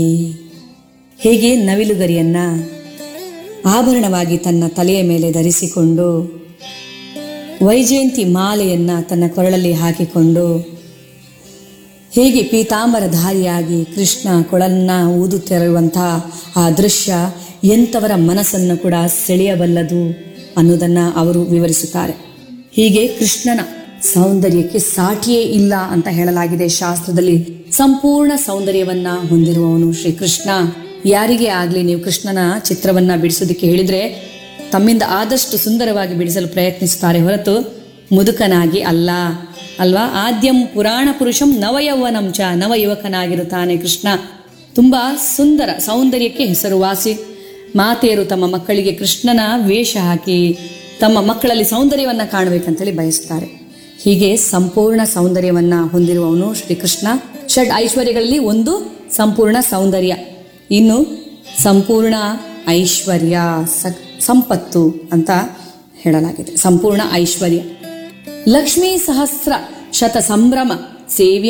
ಹೇಗೆ ನವಿಲುಗರಿಯನ್ನ ಆಭರಣವಾಗಿ ತನ್ನ ತಲೆಯ ಮೇಲೆ ಧರಿಸಿಕೊಂಡು ವೈಜಯಂತಿ ಮಾಲೆಯನ್ನ ತನ್ನ ಕೊರಳಲ್ಲಿ ಹಾಕಿಕೊಂಡು ಹೇಗೆ ಪೀತಾಂಬರಧಾರಿಯಾಗಿ ಕೃಷ್ಣ ಕೊಳನ್ನ ಊದುತ್ತಿರುವಂತಹ ಆ ದೃಶ್ಯ ಎಂಥವರ ಮನಸ್ಸನ್ನು ಕೂಡ ಸೆಳೆಯಬಲ್ಲದು ಅನ್ನೋದನ್ನ ಅವರು ವಿವರಿಸುತ್ತಾರೆ ಹೀಗೆ ಕೃಷ್ಣನ ಸೌಂದರ್ಯಕ್ಕೆ ಸಾಟಿಯೇ ಇಲ್ಲ ಅಂತ ಹೇಳಲಾಗಿದೆ ಶಾಸ್ತ್ರದಲ್ಲಿ ಸಂಪೂರ್ಣ ಸೌಂದರ್ಯವನ್ನ ಹೊಂದಿರುವವನು ಶ್ರೀಕೃಷ್ಣ ಯಾರಿಗೆ ಆಗ್ಲಿ ನೀವು ಕೃಷ್ಣನ ಚಿತ್ರವನ್ನ ಬಿಡಿಸೋದಕ್ಕೆ ಹೇಳಿದ್ರೆ ತಮ್ಮಿಂದ ಆದಷ್ಟು ಸುಂದರವಾಗಿ ಬಿಡಿಸಲು ಪ್ರಯತ್ನಿಸುತ್ತಾರೆ ಹೊರತು ಮುದುಕನಾಗಿ ಅಲ್ಲ ಅಲ್ವಾ ಆದ್ಯಂ ಪುರಾಣ ಪುರುಷಂ ನವಯೌವನಂ ಚ ನವಯುವಕನಾಗಿರುತ್ತಾನೆ ಕೃಷ್ಣ ತುಂಬಾ ಸುಂದರ ಸೌಂದರ್ಯಕ್ಕೆ ಹೆಸರುವಾಸಿ ಮಾತೆಯರು ತಮ್ಮ ಮಕ್ಕಳಿಗೆ ಕೃಷ್ಣನ ವೇಷ ಹಾಕಿ ತಮ್ಮ ಮಕ್ಕಳಲ್ಲಿ ಸೌಂದರ್ಯವನ್ನ ಕಾಣಬೇಕಂತೇಳಿ ಬಯಸ್ತಾರೆ ಹೀಗೆ ಸಂಪೂರ್ಣ ಸೌಂದರ್ಯವನ್ನ ಹೊಂದಿರುವವನು ಶ್ರೀಕೃಷ್ಣ ಷಡ್ ಐಶ್ವರ್ಯಗಳಲ್ಲಿ ಒಂದು ಸಂಪೂರ್ಣ ಸೌಂದರ್ಯ ಇನ್ನು ಸಂಪೂರ್ಣ ಐಶ್ವರ್ಯ ಸ- ಸಂಪತ್ತು ಅಂತ ಹೇಳಲಾಗಿದೆ ಸಂಪೂರ್ಣ ಐಶ್ವರ್ಯ ಲಕ್ಷ್ಮೀ ಸಹಸ್ರ ಶತ ಸಂಭ್ರಮ ಸೇವ್ಯ